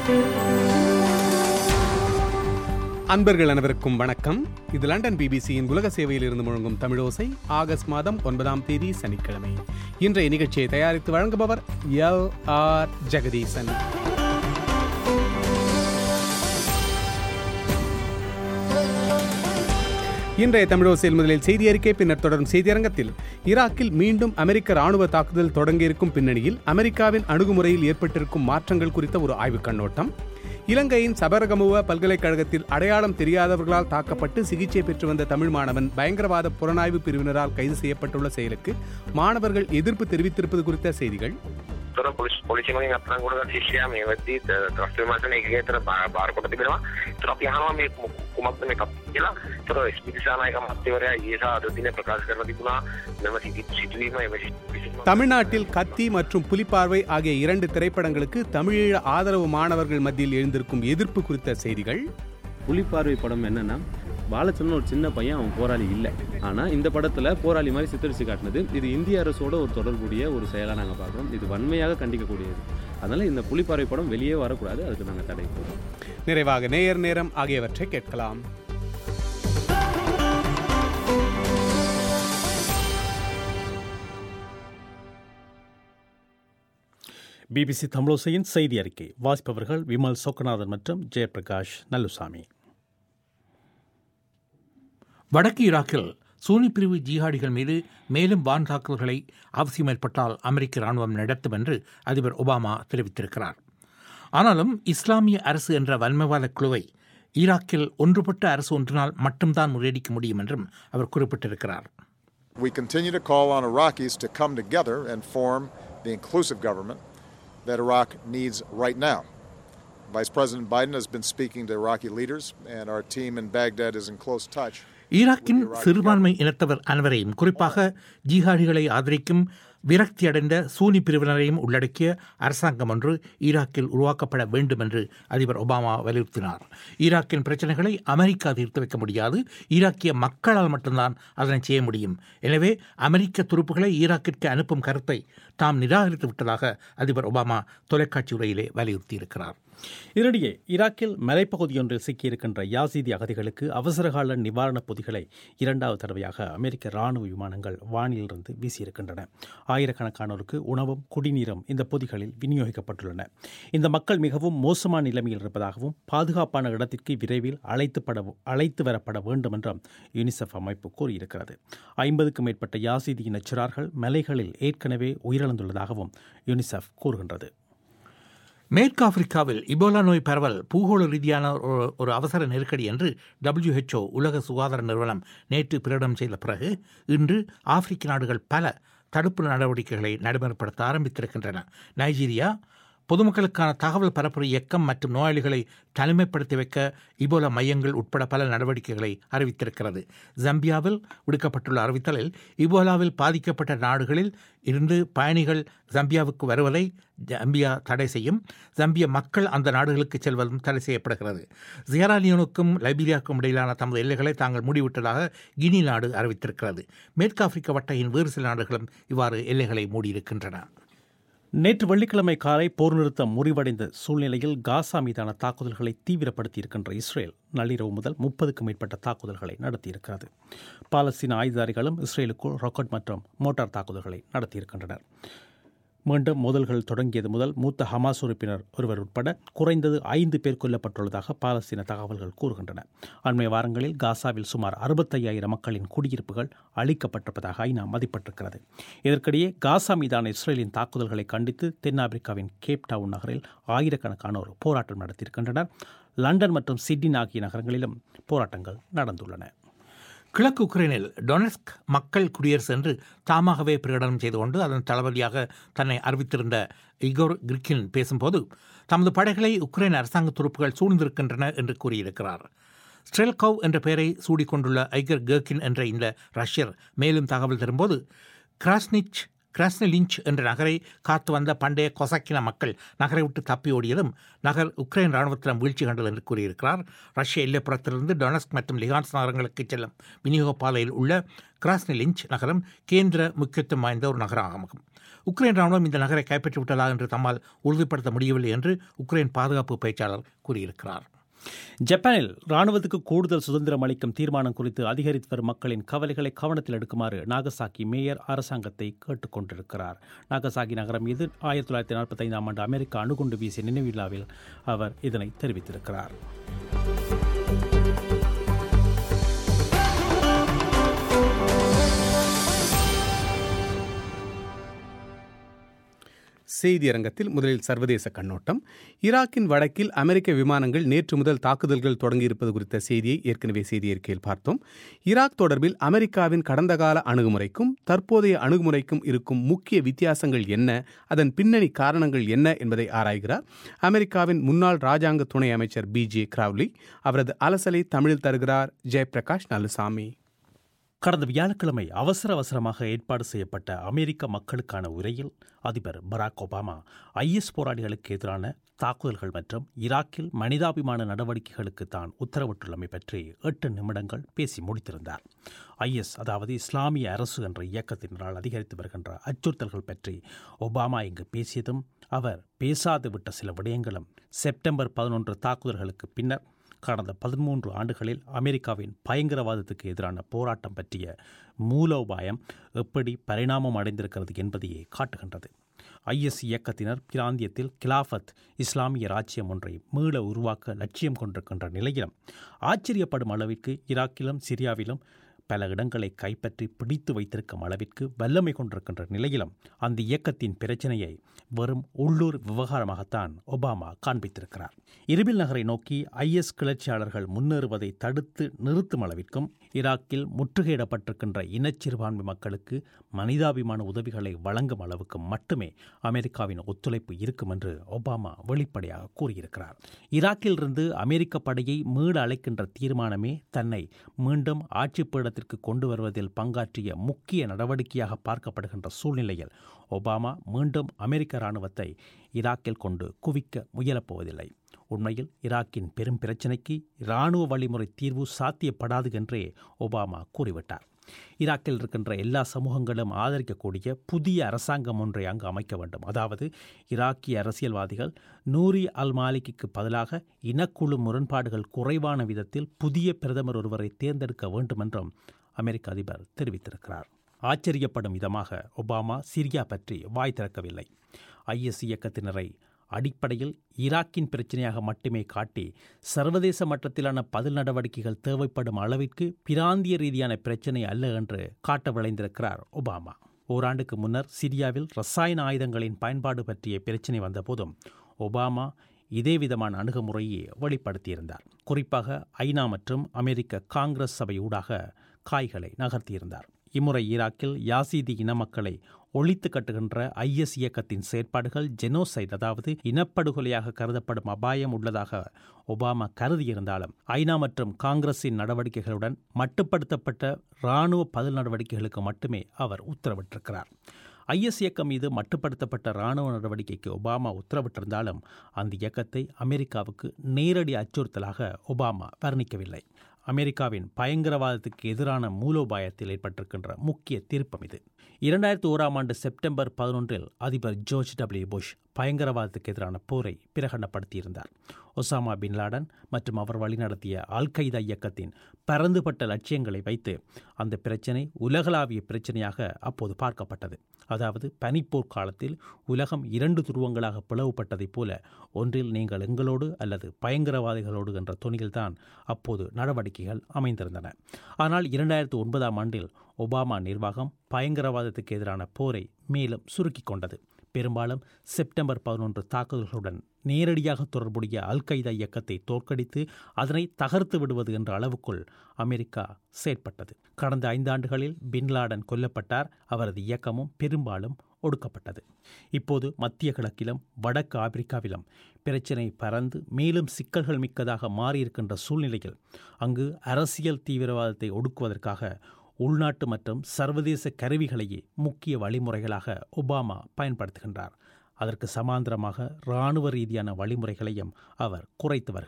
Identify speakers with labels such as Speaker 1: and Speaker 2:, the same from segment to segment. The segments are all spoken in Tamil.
Speaker 1: அன்பர்கள் அனைவருக்கும் வணக்கம் இது லண்டன் பிபிசியின் உலக சேவையில் இருந்து முழங்கும் தமிழோசை ஆகஸ்ட் மாதம் ஒன்பதாம் தேதி சனிக்கிழமை இன்றைய நிகழ்ச்சியை தயாரித்து வழங்குபவர் எல் ஆர் ஜெகதீசன் இன்றைய தமிழோசையில் முதலில் செய்தி அறிக்கை பின்னர் தொடரும் செய்தியரங்கத்தில் ஈராக்கில் மீண்டும் அமெரிக்க ராணுவ தாக்குதல் தொடங்கியிருக்கும் பின்னணியில் அமெரிக்காவின் அணுகுமுறையில் ஏற்பட்டிருக்கும் மாற்றங்கள் குறித்த ஒரு ஆய்வுக் கண்ணோட்டம் இலங்கையின் சபரகமுவ பல்கலைக்கழகத்தில் அடையாளம் தெரியாதவர்களால் தாக்கப்பட்டு சிகிச்சை பெற்று வந்த தமிழ் மாணவன் பயங்கரவாத புலனாய்வு பிரிவினரால் கைது செய்யப்பட்டுள்ள செயலுக்கு மாணவர்கள் எதிர்ப்பு தெரிவித்திருப்பது குறித்த செய்திகள்
Speaker 2: තොර පොලිස් පොලිසි මගින් අත්අඩංගුවට ගත් ශිෂ්‍යයා මේ වෙද්දී ත්‍රස්ට් විමර්ශන එකකේ තර බාර කොට තිබෙනවා. ඒතර අපි අහනවා මේ කුමක්ද මේ කප් කියලා. ඒතර එස්.පී. දිසානායක මහත්තයවරයා ඊයේ සහ අද දිනේ ප්‍රකාශ කරලා තිබුණා මෙම සිදුවීම එම සිදුවීම
Speaker 1: தமிழ்நாட்டில் கத்தி மற்றும் புலிப்பார்வை ஆகிய இரண்டு திரைப்படங்களுக்கு தமிழீழ ஆதரவு மாணவர்கள் மத்தியில் எழுந்திருக்கும் எதிர்ப்பு குறித்த செய்திகள்
Speaker 3: புலிப்பார்வை படம் என்னன்னா பாலச்சந்திரன் ஒரு சின்ன பையன் அவன் போராளி இல்லை ஆனால் இந்த படத்தில் போராளி மாதிரி சித்தரித்து காட்டினது இது இந்திய அரசோட ஒரு தொடர்புடைய ஒரு செயலாக நாங்கள் பார்க்குறோம் இது வன்மையாக கண்டிக்கக்கூடியது அதனால் இந்த புலிப்பார்வை படம் வெளியே வரக்கூடாது அதுக்கு நாங்கள் தடை போடுறோம்
Speaker 1: நிறைவாக நேயர் நேரம் ஆகியவற்றை கேட்கலாம்
Speaker 4: பிபிசி தமிழோசையின் செய்தி அறிக்கை வாசிப்பவர்கள் விமல் சொக்கநாதன் மற்றும் ஜெயபிரகாஷ் நல்லுசாமி
Speaker 5: வடக்கு ஈராக்கில் சூனி பிரிவு ஜிஹாடிகள் மீது மேலும் வான் தாக்குதல்களை அவசியம் ஏற்பட்டால் அமெரிக்க ராணுவம் நடத்தும் என்று அதிபர் ஒபாமா தெரிவித்திருக்கிறார் ஆனாலும் இஸ்லாமிய அரசு என்ற வன்மைவாத குழுவை ஈராக்கில் ஒன்றுபட்ட அரசு ஒன்றினால் மட்டும்தான் முறியடிக்க முடியும் என்றும் அவர் குறிப்பிட்டிருக்கிறார்
Speaker 6: We continue to call on Iraqis to come together and form the inclusive government that Iraq needs right now. Vice President Biden has been speaking to Iraqi leaders, and our team in Baghdad is in close touch.
Speaker 5: ஈராக்கின் சிறுபான்மை இனத்தவர் அனைவரையும் குறிப்பாக ஜிஹாடிகளை ஆதரிக்கும் விரக்தி அடைந்த சூனி பிரிவினரையும் உள்ளடக்கிய அரசாங்கம் ஒன்று ஈராக்கில் உருவாக்கப்பட வேண்டும் என்று அதிபர் ஒபாமா வலியுறுத்தினார் ஈராக்கின் பிரச்சனைகளை அமெரிக்கா தீர்த்து வைக்க முடியாது ஈராக்கிய மக்களால் மட்டும்தான் அதனை செய்ய முடியும் எனவே அமெரிக்க துருப்புகளை ஈராக்கிற்கு அனுப்பும் கருத்தை தாம் நிராகரித்து விட்டதாக அதிபர் ஒபாமா தொலைக்காட்சி உரையிலே வலியுறுத்தியிருக்கிறார்
Speaker 4: இதனிடையே ஈராக்கில் மலைப்பகுதியொன்றில் சிக்கியிருக்கின்ற யாசீதி அகதிகளுக்கு அவசரகால நிவாரணப் பொதிகளை இரண்டாவது தடவையாக அமெரிக்க ராணுவ விமானங்கள் வானிலிருந்து வீசியிருக்கின்றன ஆயிரக்கணக்கானோருக்கு உணவும் குடிநீரும் இந்த பொதிகளில் விநியோகிக்கப்பட்டுள்ளன இந்த மக்கள் மிகவும் மோசமான நிலைமையில் இருப்பதாகவும் பாதுகாப்பான இடத்திற்கு விரைவில் அழைத்துப்பட அழைத்து வரப்பட வேண்டும் என்றும் யுனிசெஃப் அமைப்பு கூறியிருக்கிறது ஐம்பதுக்கும் மேற்பட்ட யாசீதி இன சிறார்கள் மலைகளில் ஏற்கனவே உயிரிழந்துள்ளதாகவும் யுனிசெஃப் கூறுகின்றது
Speaker 5: மேற்கு ஆப்பிரிக்காவில் இபோலா நோய் பரவல் பூகோள ரீதியான ஒரு ஒரு அவசர நெருக்கடி என்று WHO உலக சுகாதார நிறுவனம் நேற்று பிரகடனம் செய்த பிறகு இன்று ஆப்பிரிக்க நாடுகள் பல தடுப்பு நடவடிக்கைகளை நடைமுறைப்படுத்த ஆரம்பித்திருக்கின்றன நைஜீரியா பொதுமக்களுக்கான தகவல் பரப்புரை இயக்கம் மற்றும் நோயாளிகளை தனிமைப்படுத்தி வைக்க இபோலா மையங்கள் உட்பட பல நடவடிக்கைகளை அறிவித்திருக்கிறது ஜம்பியாவில் விடுக்கப்பட்டுள்ள அறிவித்தலில் இபோலாவில் பாதிக்கப்பட்ட நாடுகளில் இருந்து பயணிகள் ஜம்பியாவுக்கு வருவதை ஜம்பியா தடை செய்யும் ஜம்பிய மக்கள் அந்த நாடுகளுக்கு செல்வதும் தடை செய்யப்படுகிறது ஜியராலியோனுக்கும் லைபீரியாவுக்கும் இடையிலான தமது எல்லைகளை தாங்கள் மூடிவிட்டதாக கினி நாடு அறிவித்திருக்கிறது மேற்கு ஆப்பிரிக்க வட்டையின் வேறு சில நாடுகளும் இவ்வாறு எல்லைகளை மூடியிருக்கின்றன
Speaker 4: நேற்று வெள்ளிக்கிழமை காலை போர் நிறுத்தம் முறிவடைந்த சூழ்நிலையில் காசா மீதான தாக்குதல்களை தீவிரப்படுத்தியிருக்கின்ற இஸ்ரேல் நள்ளிரவு முதல் முப்பதுக்கும் மேற்பட்ட தாக்குதல்களை நடத்தியிருக்கிறது பாலஸ்தீன ஆயுதாரிகளும் இஸ்ரேலுக்குள் ராக்கெட் மற்றும் மோட்டார் தாக்குதல்களை நடத்தியிருக்கின்றனர் மீண்டும் மோதல்கள் தொடங்கியது முதல் மூத்த ஹமாஸ் உறுப்பினர் ஒருவர் உட்பட குறைந்தது ஐந்து பேர் கொல்லப்பட்டுள்ளதாக பாலஸ்தீன தகவல்கள் கூறுகின்றன அண்மை வாரங்களில் காசாவில் சுமார் அறுபத்தையாயிரம் மக்களின் குடியிருப்புகள் அழிக்கப்பட்டிருப்பதாக ஐநா மதிப்பிட்டிருக்கிறது இதற்கிடையே காசா மீதான இஸ்ரேலின் தாக்குதல்களை கண்டித்து தென்னாப்பிரிக்காவின் கேப் டவுன் நகரில் ஆயிரக்கணக்கானோர் போராட்டம் நடத்தியிருக்கின்றனர் லண்டன் மற்றும் சிட்னி ஆகிய நகரங்களிலும் போராட்டங்கள் நடந்துள்ளன
Speaker 5: கிழக்கு உக்ரைனில் டொனஸ்க் மக்கள் குடியரசு என்று தாமாகவே பிரகடனம் செய்து கொண்டு அதன் தளபதியாக தன்னை அறிவித்திருந்த இகோர் கிரிக்கின் பேசும்போது தமது படைகளை உக்ரைன் அரசாங்க துருப்புகள் சூழ்ந்திருக்கின்றன என்று கூறியிருக்கிறார் ஸ்ட்ரெல்கோவ் என்ற பெயரை சூடிக்கொண்டுள்ள ஐகர் கர்கின் என்ற இந்த ரஷ்யர் மேலும் தகவல் தரும்போது கிராஸ்னிச் கிராஸ்னலிஞ்ச் என்ற நகரை காத்து வந்த பண்டைய கொசக்கின மக்கள் நகரை விட்டு தப்பி ஓடியதும் நகர் உக்ரைன் ராணுவத்திடம் வீழ்ச்சி கண்டது என்று கூறியிருக்கிறார் ரஷ்ய எல்லைப்புறத்திலிருந்து டொனஸ்க் மற்றும் லிகான்ஸ் நகரங்களுக்கு செல்லும் விநியோக பாதையில் உள்ள கிராஸ்னலிஞ்ச் நகரம் கேந்திர முக்கியத்துவம் வாய்ந்த ஒரு நகரமாகும் உக்ரைன் ராணுவம் இந்த நகரை கைப்பற்றிவிட்டதா என்று தம்மால் உறுதிப்படுத்த முடியவில்லை என்று உக்ரைன் பாதுகாப்பு பேச்சாளர் கூறியிருக்கிறார்
Speaker 4: ஜப்பானில் ராணுவத்துக்கு கூடுதல் சுதந்திரம் அளிக்கும் தீர்மானம் குறித்து அதிகரித்து வரும் மக்களின் கவலைகளை கவனத்தில் எடுக்குமாறு நாகசாக்கி மேயர் அரசாங்கத்தை கேட்டுக்கொண்டிருக்கிறார் நாகசாக்கி நகரம் மீது ஆயிரத்தி தொள்ளாயிரத்தி நாற்பத்தைந்தாம் ஆண்டு அமெரிக்கா அணுகுண்டு வீசிய நினைவு விழாவில் அவர் இதனை தெரிவித்திருக்கிறார்
Speaker 1: செய்தியரங்கத்தில் முதலில் சர்வதேச கண்ணோட்டம் ஈராக்கின் வடக்கில் அமெரிக்க விமானங்கள் நேற்று முதல் தாக்குதல்கள் தொடங்கியிருப்பது குறித்த செய்தியை ஏற்கனவே செய்தி அறிக்கையில் பார்த்தோம் ஈராக் தொடர்பில் அமெரிக்காவின் கடந்த கால அணுகுமுறைக்கும் தற்போதைய அணுகுமுறைக்கும் இருக்கும் முக்கிய வித்தியாசங்கள் என்ன அதன் பின்னணி காரணங்கள் என்ன என்பதை ஆராய்கிறார் அமெரிக்காவின் முன்னாள் ராஜாங்க துணை அமைச்சர் பி ஜே கிராவ்லி அவரது அலசலை தமிழில் தருகிறார் ஜெயபிரகாஷ் நலுசாமி
Speaker 4: கடந்த வியாழக்கிழமை அவசர அவசரமாக ஏற்பாடு செய்யப்பட்ட அமெரிக்க மக்களுக்கான உரையில் அதிபர் பராக் ஒபாமா ஐஎஸ் போராளிகளுக்கு எதிரான தாக்குதல்கள் மற்றும் ஈராக்கில் மனிதாபிமான நடவடிக்கைகளுக்கு தான் உத்தரவிட்டுள்ளமை பற்றி எட்டு நிமிடங்கள் பேசி முடித்திருந்தார் ஐஎஸ் அதாவது இஸ்லாமிய அரசு என்ற இயக்கத்தினரால் அதிகரித்து வருகின்ற அச்சுறுத்தல்கள் பற்றி ஒபாமா இங்கு பேசியதும் அவர் பேசாது விட்ட சில விடயங்களும் செப்டம்பர் பதினொன்று தாக்குதல்களுக்கு பின்னர் கடந்த பதிமூன்று ஆண்டுகளில் அமெரிக்காவின் பயங்கரவாதத்துக்கு எதிரான போராட்டம் பற்றிய மூலோபாயம் எப்படி பரிணாமம் அடைந்திருக்கிறது என்பதையே காட்டுகின்றது ஐஎஸ் இயக்கத்தினர் பிராந்தியத்தில் கிலாஃபத் இஸ்லாமிய ராஜ்யம் ஒன்றை மீள உருவாக்க லட்சியம் கொண்டிருக்கின்ற நிலையிலும் ஆச்சரியப்படும் அளவிற்கு ஈராக்கிலும் சிரியாவிலும் பல இடங்களை கைப்பற்றி பிடித்து வைத்திருக்கும் அளவிற்கு வல்லமை கொண்டிருக்கின்ற நிலையிலும் அந்த இயக்கத்தின் பிரச்சனையை வெறும் உள்ளூர் விவகாரமாகத்தான் ஒபாமா காண்பித்திருக்கிறார் இருபில் நகரை நோக்கி ஐஎஸ் கிளர்ச்சியாளர்கள் முன்னேறுவதை தடுத்து நிறுத்தும் அளவிற்கும் ஈராக்கில் முற்றுகையிடப்பட்டிருக்கின்ற இனச்சிறுபான்மை மக்களுக்கு மனிதாபிமான உதவிகளை வழங்கும் அளவுக்கு மட்டுமே அமெரிக்காவின் ஒத்துழைப்பு இருக்கும் என்று ஒபாமா வெளிப்படையாக கூறியிருக்கிறார் ஈராக்கிலிருந்து அமெரிக்க படையை மீள அழைக்கின்ற தீர்மானமே தன்னை மீண்டும் ஆட்சி பீடத்திற்கு கொண்டு வருவதில் பங்காற்றிய முக்கிய நடவடிக்கையாக பார்க்கப்படுகின்ற சூழ்நிலையில் ஒபாமா மீண்டும் அமெரிக்க இராணுவத்தை ஈராக்கில் கொண்டு குவிக்க முயலப்போவதில்லை உண்மையில் ஈராக்கின் பெரும் பிரச்சினைக்கு இராணுவ வழிமுறை தீர்வு சாத்தியப்படாது என்றே ஒபாமா கூறிவிட்டார் ஈராக்கில் இருக்கின்ற எல்லா சமூகங்களும் ஆதரிக்கக்கூடிய புதிய அரசாங்கம் ஒன்றை அங்கு அமைக்க வேண்டும் அதாவது ஈராக்கிய அரசியல்வாதிகள் நூரி அல் மாலிக்கு பதிலாக இனக்குழு முரண்பாடுகள் குறைவான விதத்தில் புதிய பிரதமர் ஒருவரை தேர்ந்தெடுக்க வேண்டும் என்றும் அமெரிக்க அதிபர் தெரிவித்திருக்கிறார் ஆச்சரியப்படும் விதமாக ஒபாமா சிரியா பற்றி வாய் திறக்கவில்லை ஐஎஸ் இயக்கத்தினரை அடிப்படையில் ஈராக்கின் பிரச்சனையாக மட்டுமே காட்டி சர்வதேச மட்டத்திலான பதில் நடவடிக்கைகள் தேவைப்படும் அளவிற்கு பிராந்திய ரீதியான பிரச்சனை அல்ல என்று காட்ட விளைந்திருக்கிறார் ஒபாமா ஓராண்டுக்கு முன்னர் சிரியாவில் ரசாயன ஆயுதங்களின் பயன்பாடு பற்றிய பிரச்சினை வந்தபோதும் ஒபாமா இதே விதமான அணுகுமுறையை வெளிப்படுத்தியிருந்தார் குறிப்பாக ஐநா மற்றும் அமெரிக்க காங்கிரஸ் சபை ஊடாக காய்களை நகர்த்தியிருந்தார் இம்முறை ஈராக்கில் யாசீதி இன மக்களை ஒழித்து கட்டுகின்ற ஐஎஸ் இயக்கத்தின் செயற்பாடுகள் ஜெனோசைட் அதாவது இனப்படுகொலையாக கருதப்படும் அபாயம் உள்ளதாக ஒபாமா கருதியிருந்தாலும் ஐநா மற்றும் காங்கிரஸின் நடவடிக்கைகளுடன் மட்டுப்படுத்தப்பட்ட இராணுவ பதில் நடவடிக்கைகளுக்கு மட்டுமே அவர் உத்தரவிட்டிருக்கிறார் ஐஎஸ் இயக்கம் மீது மட்டுப்படுத்தப்பட்ட இராணுவ நடவடிக்கைக்கு ஒபாமா உத்தரவிட்டிருந்தாலும் அந்த இயக்கத்தை அமெரிக்காவுக்கு நேரடி அச்சுறுத்தலாக ஒபாமா வர்ணிக்கவில்லை அமெரிக்காவின் பயங்கரவாதத்துக்கு எதிரான மூலோபாயத்தில் ஏற்பட்டிருக்கின்ற முக்கிய திருப்பம் இது இரண்டாயிரத்தி ஓராம் ஆண்டு செப்டம்பர் பதினொன்றில் அதிபர் ஜோர்ஜ் டபிள்யூ புஷ் பயங்கரவாதத்துக்கு எதிரான போரை பிரகடனப்படுத்தியிருந்தார் ஒசாமா பின் லாடன் மற்றும் அவர் வழிநடத்திய அல் கைதா இயக்கத்தின் பரந்துபட்ட லட்சியங்களை வைத்து அந்த பிரச்சினை உலகளாவிய பிரச்சனையாக அப்போது பார்க்கப்பட்டது அதாவது பனிப்போர் காலத்தில் உலகம் இரண்டு துருவங்களாக பிளவுபட்டதைப் போல ஒன்றில் நீங்கள் எங்களோடு அல்லது பயங்கரவாதிகளோடு என்ற துணியில்தான் அப்போது நடவடிக்கைகள் அமைந்திருந்தன ஆனால் இரண்டாயிரத்து ஒன்பதாம் ஆண்டில் ஒபாமா நிர்வாகம் பயங்கரவாதத்துக்கு எதிரான போரை மேலும் சுருக்கிக் கொண்டது பெரும்பாலும் செப்டம்பர் பதினொன்று தாக்குதல்களுடன் நேரடியாக தொடர்புடைய அல் கைதா இயக்கத்தை தோற்கடித்து அதனை தகர்த்து விடுவது என்ற அளவுக்குள் அமெரிக்கா செயற்பட்டது கடந்த ஐந்தாண்டுகளில் பின்லாடன் கொல்லப்பட்டார் அவரது இயக்கமும் பெரும்பாலும் ஒடுக்கப்பட்டது இப்போது மத்திய கிழக்கிலும் வடக்கு ஆப்பிரிக்காவிலும் பிரச்சினை பறந்து மேலும் சிக்கல்கள் மிக்கதாக மாறியிருக்கின்ற சூழ்நிலையில் அங்கு அரசியல் தீவிரவாதத்தை ஒடுக்குவதற்காக உள்நாட்டு மற்றும் சர்வதேச கருவிகளையே முக்கிய வழிமுறைகளாக ஒபாமா பயன்படுத்துகின்றார் அதற்கு சமாந்தரமாக இராணுவ ரீதியான வழிமுறைகளையும் அவர் குறைத்து வருகின்றார்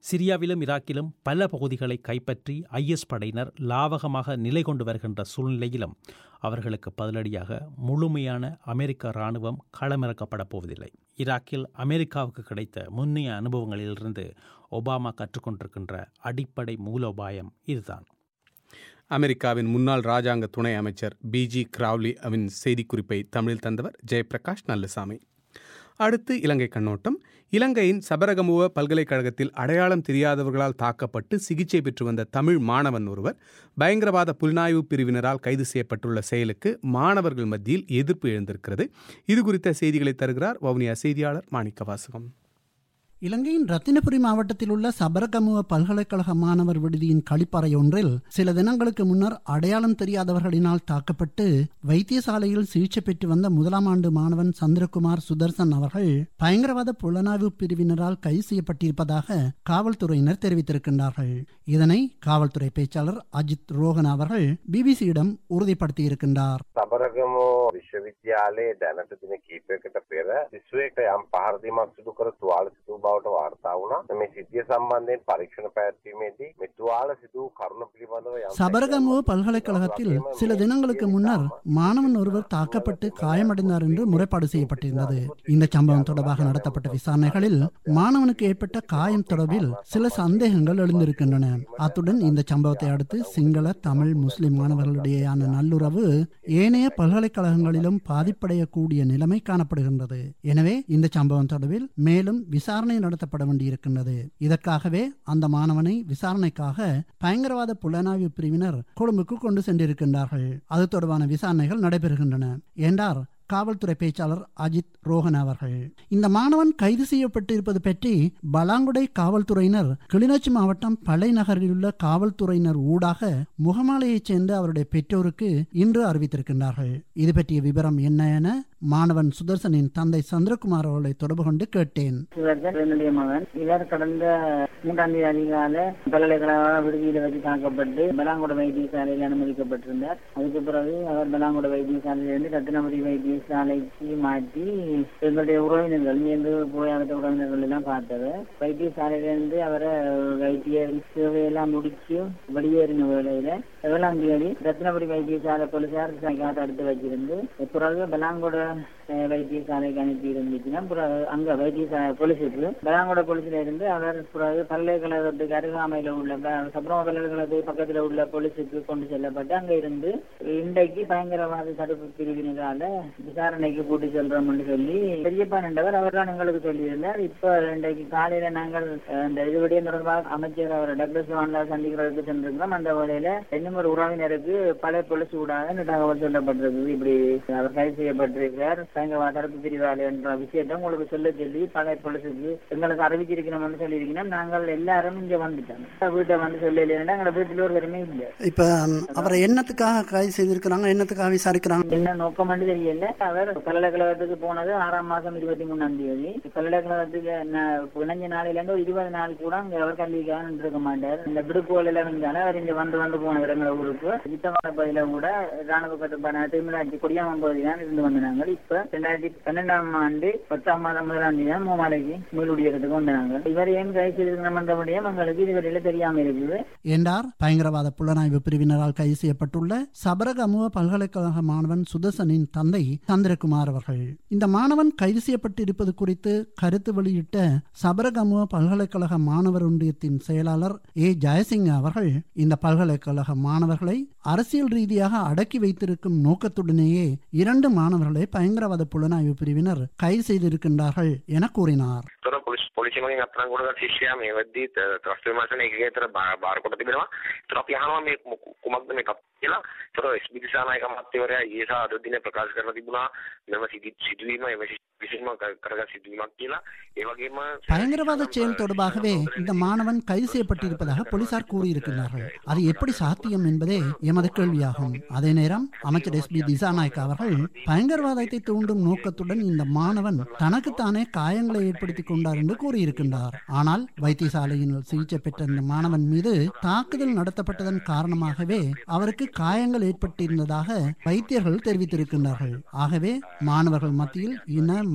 Speaker 4: சிரியாவிலும் ஈராக்கிலும் பல பகுதிகளை கைப்பற்றி ஐஎஸ் படையினர் லாவகமாக நிலை கொண்டு வருகின்ற சூழ்நிலையிலும் அவர்களுக்கு பதிலடியாக முழுமையான அமெரிக்க இராணுவம் களமிறக்கப்பட போவதில்லை ஈராக்கில் அமெரிக்காவுக்கு கிடைத்த முன்னைய அனுபவங்களிலிருந்து ஒபாமா கற்றுக்கொண்டிருக்கின்ற அடிப்படை மூலோபாயம் இதுதான்
Speaker 1: அமெரிக்காவின் முன்னாள் ராஜாங்க துணை அமைச்சர் பிஜி கிராவ்லி அவன் செய்திக்குறிப்பை தமிழில் தந்தவர் ஜெயபிரகாஷ் நல்லசாமி அடுத்து இலங்கை கண்ணோட்டம் இலங்கையின் சபரகமுவ பல்கலைக்கழகத்தில் அடையாளம் தெரியாதவர்களால் தாக்கப்பட்டு சிகிச்சை பெற்று வந்த தமிழ் மாணவன் ஒருவர் பயங்கரவாத புலனாய்வு பிரிவினரால் கைது செய்யப்பட்டுள்ள செயலுக்கு மாணவர்கள் மத்தியில் எதிர்ப்பு எழுந்திருக்கிறது இது குறித்த செய்திகளை தருகிறார் வவுனியா செய்தியாளர் மாணிக்க வாசகம்
Speaker 7: இலங்கையின் ரத்தினபுரி மாவட்டத்தில் உள்ள சபரகமுவ பல்கலைக்கழக மாணவர் விடுதியின் கழிப்பறை ஒன்றில் சில தினங்களுக்கு முன்னர் அடையாளம் தெரியாதவர்களினால் தாக்கப்பட்டு வைத்தியசாலையில் சிகிச்சை பெற்று வந்த முதலாம் ஆண்டு மாணவன் சந்திரகுமார் சுதர்சன் அவர்கள் பயங்கரவாத புலனாய்வு பிரிவினரால் கைது செய்யப்பட்டிருப்பதாக காவல்துறையினர் தெரிவித்திருக்கின்றார்கள் இதனை காவல்துறை பேச்சாளர் அஜித் ரோகன் அவர்கள் பிபிசியிடம் உறுதிப்படுத்தியிருக்கின்றார்
Speaker 8: සබරගමෝ විශ්වවිද්‍යාලයේ දැනට දින කීපයකට පෙර සිසුවෙක්ට යම් පහරදීමක් සිදු කර තුවාල සිදු බවට වාර්තා වුණා. මේ සිද්ධිය සම්බන්ධයෙන් පරීක්ෂණ පැවැත්වීමේදී මේ තුවාල සිදු කරුණු පිළිබඳව යම්
Speaker 7: சபரகமுவ பல்கலைக்கழகத்தில் சில தினங்களுக்கு முன்னர் மாணவன் ஒருவர் தாக்கப்பட்டு காயமடைந்தார் என்று முறைப்பாடு செய்யப்பட்டிருந்தது இந்த சம்பவம் தொடர்பாக நடத்தப்பட்ட விசாரணைகளில் மாணவனுக்கு ஏற்பட்ட காயம் தொடர்பில் சில சந்தேகங்கள் எழுந்திருக்கின்றன அத்துடன் இந்த சம்பவத்தை அடுத்து சிங்கள தமிழ் முஸ்லிம் மாணவர்களிடையேயான நல்லுறவு ஏனைய பல்கலைக்கழகங்களிலும் பாதிப்படையக்கூடிய நிலைமை காணப்படுகின்றது எனவே இந்த சம்பவம் தொடர்பில் மேலும் விசாரணை நடத்தப்பட வேண்டியிருக்கின்றது இதற்காகவே அந்த மாணவனை விசாரணைக்காக பயங்கரவாத புலனாய்வு பிரிவினர் கொழும்புக்கு கொண்டு சென்றிருக்கின்றார்கள் அது தொடர்பான விசாரணைகள் நடைபெறுகின்றன என்றார் காவல்துறை பேச்சாளர் அஜித் ரோஹன் அவர்கள் இந்த மாணவன் கைது செய்யப்பட்டிருப்பது பற்றி பலாங்குடை காவல்துறையினர் கிளிநொச்சி மாவட்டம் பழை நகரில் உள்ள காவல்துறையினர் ஊடாக முகமாலையைச் சேர்ந்த அவருடைய பெற்றோருக்கு இன்று அறிவித்திருக்கின்றார்கள் இது பற்றிய விவரம் என்ன என மாணவன் சுதர்சனின் தந்தை சந்திரகுமார் அவர்களை தொடர்பு கொண்டு கேட்டேன்
Speaker 9: இவர் என்னுடைய மகன் இவர் கடந்த மூன்றாம் தேதி அதிகாலை பல்கலைக்கழக விடுதியில வச்சு தாக்கப்பட்டு பலாங்குட வைத்தியசாலையில் அனுமதிக்கப்பட்டிருந்தார் அதுக்கு பிறகு அவர் பலாங்குட வைத்தியசாலையிலிருந்து ரத்தினபுரி வைத்தியசாலைக்கு மாற்றி எங்களுடைய உறவினர்கள் இருந்து போய் அடுத்த உறவினர்கள் எல்லாம் பார்த்தவர் வைத்தியசாலையிலிருந்து அவரை வைத்திய சேவையெல்லாம் முடிச்சு வெளியேறின வேளையில ஏழாம் தேதி ரத்தினபுரி வைத்தியசாலை போலீசார் காத்து அடுத்து வச்சிருந்து பிறகு பலாங்குட அஹ், வைத்தியசாலைக்கு அனுப்பி இருந்துச்சுன்னா பிறகு அங்க வைத்தியசாலை போலீஸுக்கு பலாங்குட போலீஸ்ல இருந்து அவர் பிறகு பல்கலைக்கழகத்துக்கு அருகாமையில உள்ள ப- சப்ரம பல்கலைக்கழகத்துக்கு பக்கத்துல உள்ள போலீஸுக்கு கொண்டு செல்லப்பட்டு அங்க இருந்து இன்றைக்கு பயங்கரவாத தடுப்பு பிரிவினரால விசாரணைக்கு கூட்டி செல்றோம்னு சொல்லி பெரியப்பா நின்றவர் அவர் தான் எங்களுக்கு சொல்லியிருந்தார் இப்ப இன்றைக்கு காலையில நாங்கள் அஹ், இந்த இது விடயம் தொடர்பாக அமைச்சர் அவர் டாக்டர் சிவான்லா சந்திக்கிறதுக்கு சென்றிருக்கிறோம் அந்த வேலையில இன்னும் ஒரு உறவினருக்கு பழைய போலீஸ் ஊடாக இந்த தகவல் சொல்லப்பட்டிருக்குது இப்படி அவர் கைது செய்யப்பட்டிருக்கிறார் பயங்கரவாத தடுப்பு பிரிவாளர் என்ற விஷயத்தை உங்களுக்கு சொல்ல சொல்லி பழைய போலீஸுக்கு எங்களுக்கு அறிவிச்சிருக்கணும்னு சொல்லியிருக்கணும் நாங்கள் எல்லாரும் இங்க வந்துட்டோம் வீட்டை வந்து சொல்லல எங்களோட வீட்டுல ஒரு பெருமை இல்லை
Speaker 7: இப்ப அவரை என்னத்துக்காக கைது செய்திருக்கிறாங்க என்னத்துக்காக விசாரிக்கிறாங்க
Speaker 9: என்ன நோக்கம் தெரியல அவர் பல்கலைக்கழகத்துக்கு போனது ஆறாம் மாசம் இருபத்தி மூணாம் தேதி பல்கலைக்கழகத்துக்கு ந- இணைஞ்ச நாளையில இருந்து ஒரு இருபது நாள் கூட அங்க அவர் கல்விக்காக நின்றுக்க மாட்டார் இந்த விடுப்புகள் எல்லாம் இருந்தாலும் அவர் இங்க வந்து வந்து போனவர் எங்களை ஊருக்கு யுத்தமான பகுதியில கூட ராணுவ கட்டுப்பாடு திருமலாட்சி கொடியாம பகுதி தான் இருந்து வந்தாங்க இப்ப ரெண்டாயிரத்தி பன்னெண்டாம் ஆண்டு பத்தாம் மாதம் முதலாம் தேதி தான் மூமாலைக்கு மீளுடியறதுக்கு வந்தாங்க இவர் ஏன் கைது செய்திருக்கணும் முடியும் எங்களுக்கு இதுவரையில தெரியாம இருக்குது
Speaker 7: என்றார் பயங்கரவாத புலனாய்வு பிரிவினரால் கைது செய்யப்பட்டுள்ள சபரகமுவ பல்கலைக்கழக மாணவன் சுதர்சனின் தந்தை சந்திரகுமார் அவர்கள் இந்த மாணவன் கைது செய்யப்பட்டிருப்பது குறித்து கருத்து வெளியிட்ட சபரகமுவ பல்கலைக்கழக மாணவர் ஒன்றியத்தின் செயலாளர் ஏ ஜெயசிங்க அவர்கள் இந்த பல்கலைக்கழக மாணவர்களை அரசியல் ரீதியாக அடக்கி வைத்திருக்கும் நோக்கத்துடனேயே இரண்டு மாணவர்களை பயங்கரவாத புலனாய்வு பிரிவினர் கைது செய்திருக்கின்றார்கள் என கூறினார்
Speaker 2: තොර පොලිස් පොලිසි මගින් අත්අඩංගුවට ගත් ශිෂ්‍යයා මේ වෙද්දී ත්‍රස්ත විමර්ශන එකකේ තර බාර කොට තිබෙනවා. ඒතර අපි අහනවා මේ මොකු- කුමක්ද මේ කප් කියලා. ඒතර එස්.බී. දිසානායක මහත්තයවරයා ඊයේ සහ අද දිනේ ප්‍රකාශ කරලා තිබුණා මෙම සිදි- සිදුවීම එම විශේෂම කර- කරගත් සිදුවීමක් කියලා. ඒ වගේම
Speaker 7: பயங்கரவாத செயல் தொடர்பாகவே இந்த மாணவன் கைது செய்யப்பட்டிருப்பதாக போலீசார் கூறியிருக்கிறார்கள் அது எப்படி சாத்தியம் என்பதே எமது கேள்வியாகும் அதே நேரம் அமைச்சர் எஸ் பி திசாநாயக் அவர்கள் பயங்கரவாதத்தை தூண்டும் நோக்கத்துடன் இந்த மாணவன் தனக்குத்தானே காயங்களை ஏற்படுத்திக் கொண்டார் என்று கூறியிருக்கின்றார் ஆனால் வைத்தியசாலையில் சிகிச்சை பெற்ற இந்த மாணவன் மீது தாக்குதல் நடத்தப்பட்டதன் காரணமாகவே அவருக்கு காயங்கள் ஏற்பட்டிருந்ததாக வைத்தியர்கள் தெரிவித்திருக்கின்றார்கள் ஆகவே மாணவர்கள் மத்தியில் இன மத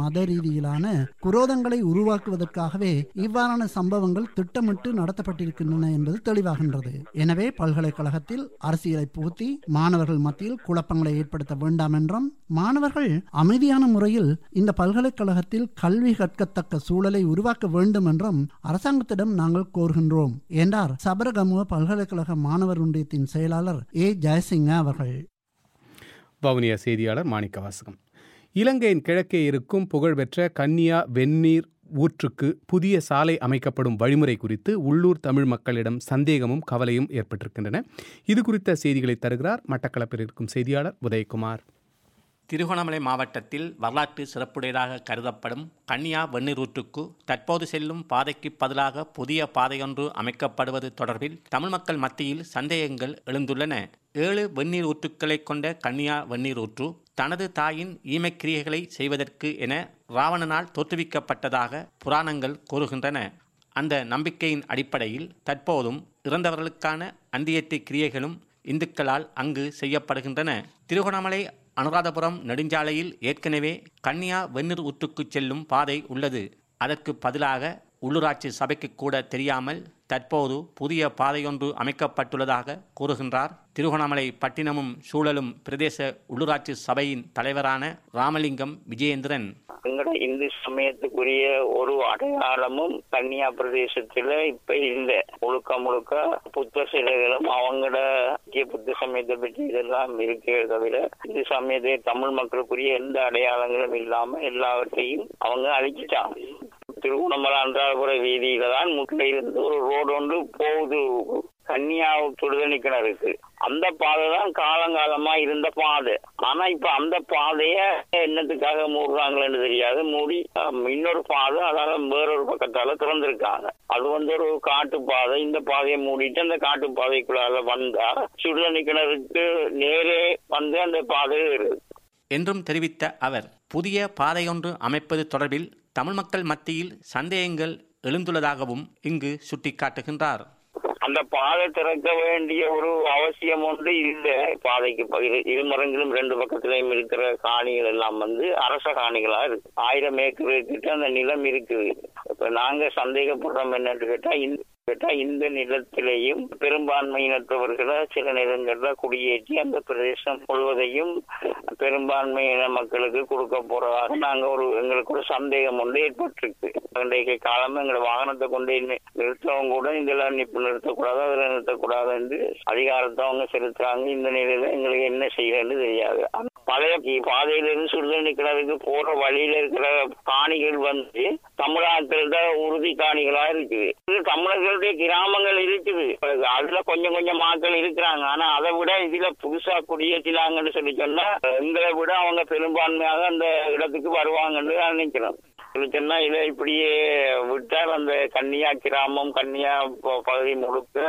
Speaker 7: மத ரீதியிலான குரோதங்களை உருவாக்குவதற்காகவே இவ்வாறான சம்பவங்கள் திட்டமிட்டு நடத்தப்பட்டிருக்கின்றன என்பது தெளிவாகின்றது எனவே பல்கலைக்கழகத்தில் அரசியலை புகுத்தி மாணவர்கள் மத்தியில் குழப்பங்களை ஏற்படுத்த வேண்டாம் என்றும் மாணவர்கள் அமைதியான முறையில் இந்த பல்கலைக்கழகத்தில் கல்வி கற்கத்தக்க சூழலை உருவாக்க வேண்டும் என்றும் அரசாங்கத்திடம் நாங்கள் கோருகின்றோம் என்றார் சபரகமுவ பல்கலைக்கழக மாணவர் ஒன்றியத்தின் செயலாளர் ஏ ஜெயசிங்க அவர்கள்
Speaker 1: வவுனியா செய்தியாளர் மாணிக்க வாசகம் இலங்கையின் கிழக்கே இருக்கும் புகழ்பெற்ற கன்னியா வெந்நீர் ஊற்றுக்கு புதிய சாலை அமைக்கப்படும் வழிமுறை குறித்து உள்ளூர் தமிழ் மக்களிடம் சந்தேகமும் கவலையும் ஏற்பட்டிருக்கின்றன இது குறித்த செய்திகளை தருகிறார் மட்டக்களப்பில் இருக்கும் செய்தியாளர் உதயகுமார்
Speaker 10: திருகோணமலை மாவட்டத்தில் வரலாற்று சிறப்புடையதாக கருதப்படும் கன்னியா வெந்நீரூற்றுக்கு தற்போது செல்லும் பாதைக்கு பதிலாக புதிய பாதையொன்று அமைக்கப்படுவது தொடர்பில் தமிழ் மக்கள் மத்தியில் சந்தேகங்கள் எழுந்துள்ளன ஏழு வெந்நீர் ஊற்றுக்களை கொண்ட கன்னியா வெந்நீர் ஊற்று தனது தாயின் ஈமக்கிரியைகளை செய்வதற்கு என ராவணனால் தோற்றுவிக்கப்பட்டதாக புராணங்கள் கூறுகின்றன அந்த நம்பிக்கையின் அடிப்படையில் தற்போதும் இறந்தவர்களுக்கான அந்தியத்தை கிரியைகளும் இந்துக்களால் அங்கு செய்யப்படுகின்றன திருகோணமலை அனுராதபுரம் நெடுஞ்சாலையில் ஏற்கனவே கன்னியா வெந்நீர் ஊற்றுக்கு செல்லும் பாதை உள்ளது அதற்கு பதிலாக உள்ளூராட்சி சபைக்கு கூட தெரியாமல் தற்போது புதிய பாதையொன்று அமைக்கப்பட்டுள்ளதாக கூறுகின்றார் திருகோணமலை பட்டினமும் சூழலும் பிரதேச உள்ளூராட்சி சபையின் தலைவரான ராமலிங்கம் விஜயேந்திரன்
Speaker 11: எங்கட இந்து சமயத்துக்குரிய ஒரு அடையாளமும் கன்னியா பிரதேசத்துல இப்ப இல்ல முழுக்க முழுக்க புத்த சிலைகளும் அவங்களோட முக்கிய புத்த சமயத்தை பற்றி இதெல்லாம் இருக்கே தவிர இந்து சமயத்தை தமிழ் மக்களுக்குரிய எந்த அடையாளங்களும் இல்லாம எல்லாவற்றையும் அவங்க அழிச்சிட்டாங்க திருவண்ணாமலை அன்றாபுர வீதியில தான் முட்டையிலிருந்து இருந்து ஒரு ரோடு ஒன்று போகுது கன்னியா சுடுதண்ணி கிணறுக்கு அந்த பாதை தான் காலங்காலமா இருந்த பாதை ஆனா இப்ப அந்த பாதைய என்னத்துக்காக மூடுறாங்களேன்னு தெரியாது மூடி இன்னொரு பாதை அதால வேறொரு பக்கத்தால திறந்திருக்காங்க அது வந்து ஒரு காட்டு பாதை இந்த பாதையை மூடிட்டு அந்த காட்டு பாதைக்குள்ளால வந்தா சுடுதண்ணி கிணறுக்கு நேரே வந்து அந்த பாதை
Speaker 10: என்றும் தெரிவித்த அவர் புதிய பாதையொன்று அமைப்பது தொடர்பில் தமிழ் மக்கள் மத்தியில் சந்தேகங்கள் எழுந்துள்ளதாகவும் இங்கு சுட்டிக்காட்டுகின்றார்
Speaker 11: அந்த பாதை திறக்க வேண்டிய ஒரு அவசியம் ஒன்று இல்ல பாதைக்கு இரு இருமரங்களும் ரெண்டு பக்கத்திலையும் இருக்கிற காணிகள் எல்லாம் வந்து அரச காணிகளா இருக்கு ஆயிரம் ஏக்கர் கிட்ட அந்த நிலம் இருக்குது இப்ப நாங்க சந்தேகப்படுறோம் என்னன்னு கேட்டா இந்த கேட்டா இந்த நிலத்திலேயும் பெரும்பான்மையினத்தவர்களை சில நேரங்கள்ல குடியேற்றி அந்த பிரதேசம் முழுவதையும் பெரும்பான்மையின மக்களுக்கு கொடுக்க போறதாக நாங்க ஒரு எங்களுக்கு ஒரு சந்தேகம் ஒன்று ஏற்பட்டிருக்கு இன்றைக்கு காலமா எங்களோட வாகனத்தை கொண்டு நிறுத்தவங்க கூட இதெல்லாம் நிப்பு நிறுத்தக்கூடாது அதில் நிறுத்தக்கூடாது என்று அதிகாரத்தை அவங்க செலுத்துறாங்க இந்த நிலையில எங்களுக்கு என்ன செய்யறன்னு தெரியாது பழைய பாதையிலிருந்து சுடுதண்ணி கிணறுக்கு போற வழியில இருக்கிற காணிகள் வந்து தமிழ்நாட்டில் உறுதி காணிகளா இருக்குது தமிழர்களுடைய கிராமங்கள் இருக்குது அதுல கொஞ்சம் கொஞ்சம் மக்கள் இருக்கிறாங்க ஆனா அதை விட இதுல புதுசா குடியேற்றினாங்கன்னு சொல்லி சொன்னா எங்களை விட அவங்க பெரும்பான்மையாக அந்த இடத்துக்கு வருவாங்கன்னு நினைக்கிறோம் சொன்னா இதை இப்படியே விட்டால் அந்த கன்னியா கிராமம் கன்னியா பகுதி முழுக்க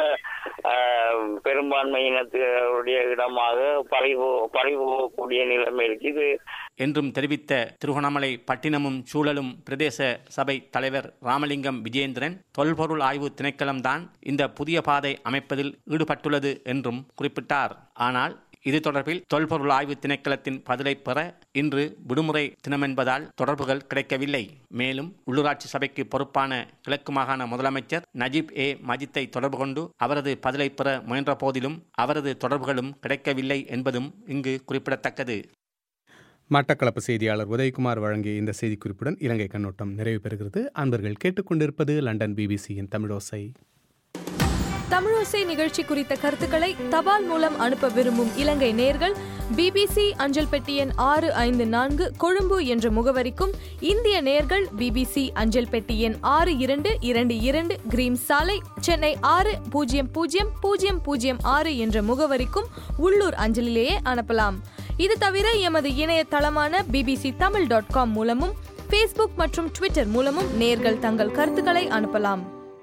Speaker 11: பெரும்பான்மையினத்துடைய இடமாக பறிவு பறிவுக்கூடிய நிலைமை இருக்குது
Speaker 10: என்றும் தெரிவித்த திருகோணமலை பட்டினமும் சூழலும் பிரதேச சபை தலைவர் ராமலிங்கம் விஜேந்திரன் தொல்பொருள் ஆய்வு திணைக்களம்தான் இந்த புதிய பாதை அமைப்பதில் ஈடுபட்டுள்ளது என்றும் குறிப்பிட்டார் ஆனால் இது தொடர்பில் தொல்பொருள் ஆய்வு திணைக்களத்தின் பதிலை பெற இன்று விடுமுறை தினமென்பதால் தொடர்புகள் கிடைக்கவில்லை மேலும் உள்ளூராட்சி சபைக்கு பொறுப்பான கிழக்கு மாகாண முதலமைச்சர் நஜீப் ஏ மஜித்தை தொடர்பு கொண்டு அவரது பதிலை பெற முயன்ற போதிலும் அவரது தொடர்புகளும் கிடைக்கவில்லை என்பதும் இங்கு குறிப்பிடத்தக்கது
Speaker 1: மட்டக்களப்பு செய்தியாளர் உதயகுமார் வழங்கிய இந்த செய்திக்குறிப்புடன் இலங்கை கண்ணோட்டம் நிறைவு பெறுகிறது அன்பர்கள் கேட்டுக்கொண்டிருப்பது லண்டன் பிபிசியின் தமிழோசை
Speaker 12: தமிழோசை நிகழ்ச்சி குறித்த கருத்துக்களை தபால் மூலம் அனுப்ப விரும்பும் இலங்கை நேர்கள் பிபிசி அஞ்சல் பெட்டி எண் ஆறு ஐந்து நான்கு கொழும்பு என்ற முகவரிக்கும் இந்திய நேர்கள் பிபிசி அஞ்சல் பெட்டி எண் ஆறு இரண்டு இரண்டு இரண்டு கிரீம் சாலை சென்னை ஆறு பூஜ்ஜியம் பூஜ்ஜியம் பூஜ்ஜியம் பூஜ்ஜியம் ஆறு என்ற முகவரிக்கும் உள்ளூர் அஞ்சலிலேயே அனுப்பலாம் இது தவிர எமது இணையதளமான பிபிசி தமிழ் டாட் காம் மூலமும் ஃபேஸ்புக் மற்றும் ட்விட்டர் மூலமும் நேர்கள் தங்கள் கருத்துக்களை அனுப்பலாம்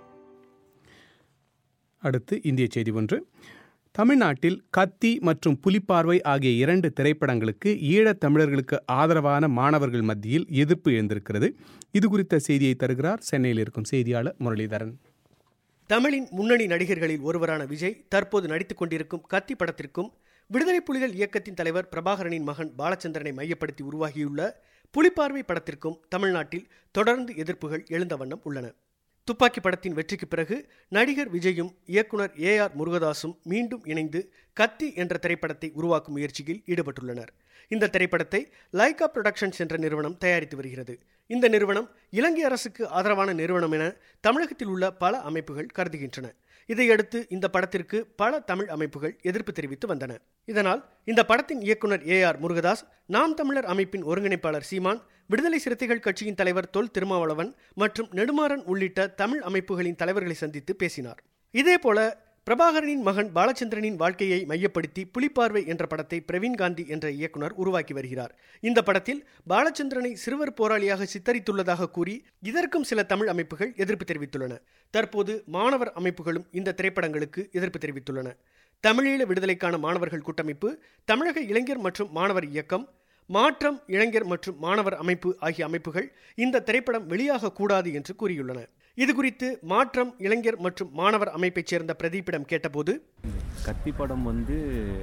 Speaker 1: அடுத்து இந்திய செய்தி ஒன்று தமிழ்நாட்டில் கத்தி மற்றும் புலிப்பார்வை ஆகிய இரண்டு திரைப்படங்களுக்கு ஈழத் தமிழர்களுக்கு ஆதரவான மாணவர்கள் மத்தியில் எதிர்ப்பு எழுந்திருக்கிறது இது குறித்த செய்தியை தருகிறார் சென்னையில் இருக்கும் செய்தியாளர் முரளிதரன்
Speaker 13: தமிழின் முன்னணி நடிகர்களில் ஒருவரான விஜய் தற்போது நடித்துக் கொண்டிருக்கும் கத்தி படத்திற்கும் விடுதலை புலிகள் இயக்கத்தின் தலைவர் பிரபாகரனின் மகன் பாலச்சந்திரனை மையப்படுத்தி உருவாகியுள்ள புலிப்பார்வை படத்திற்கும் தமிழ்நாட்டில் தொடர்ந்து எதிர்ப்புகள் எழுந்த வண்ணம் உள்ளன துப்பாக்கி படத்தின் வெற்றிக்கு பிறகு நடிகர் விஜயும் இயக்குனர் ஏ ஆர் முருகதாசும் மீண்டும் இணைந்து கத்தி என்ற திரைப்படத்தை உருவாக்கும் முயற்சியில் ஈடுபட்டுள்ளனர் இந்த திரைப்படத்தை லைகா புரொடக்ஷன்ஸ் என்ற நிறுவனம் தயாரித்து வருகிறது இந்த நிறுவனம் இலங்கை அரசுக்கு ஆதரவான நிறுவனம் என தமிழகத்தில் உள்ள பல அமைப்புகள் கருதுகின்றன இதையடுத்து இந்த படத்திற்கு பல தமிழ் அமைப்புகள் எதிர்ப்பு தெரிவித்து வந்தன இதனால் இந்த படத்தின் இயக்குனர் ஏ ஆர் முருகதாஸ் நாம் தமிழர் அமைப்பின் ஒருங்கிணைப்பாளர் சீமான் விடுதலை சிறுத்தைகள் கட்சியின் தலைவர் தொல் திருமாவளவன் மற்றும் நெடுமாறன் உள்ளிட்ட தமிழ் அமைப்புகளின் தலைவர்களை சந்தித்து பேசினார் இதேபோல பிரபாகரனின் மகன் பாலச்சந்திரனின் வாழ்க்கையை மையப்படுத்தி புலிப்பார்வை என்ற படத்தை பிரவீன் காந்தி என்ற இயக்குனர் உருவாக்கி வருகிறார் இந்த படத்தில் பாலச்சந்திரனை சிறுவர் போராளியாக சித்தரித்துள்ளதாக கூறி இதற்கும் சில தமிழ் அமைப்புகள் எதிர்ப்பு தெரிவித்துள்ளன தற்போது மாணவர் அமைப்புகளும் இந்த திரைப்படங்களுக்கு எதிர்ப்பு தெரிவித்துள்ளன தமிழீழ விடுதலைக்கான மாணவர்கள் கூட்டமைப்பு தமிழக இளைஞர் மற்றும் மாணவர் இயக்கம் மாற்றம் இளைஞர் மற்றும் மாணவர் அமைப்பு ஆகிய அமைப்புகள் இந்த திரைப்படம் வெளியாக கூடாது என்று கூறியுள்ளன இது குறித்து மாற்றம் இளைஞர் மற்றும் மாணவர் அமைப்பைச் சேர்ந்த பிரதீப்பிடம் கேட்டபோது
Speaker 3: கத்தி படம் வந்து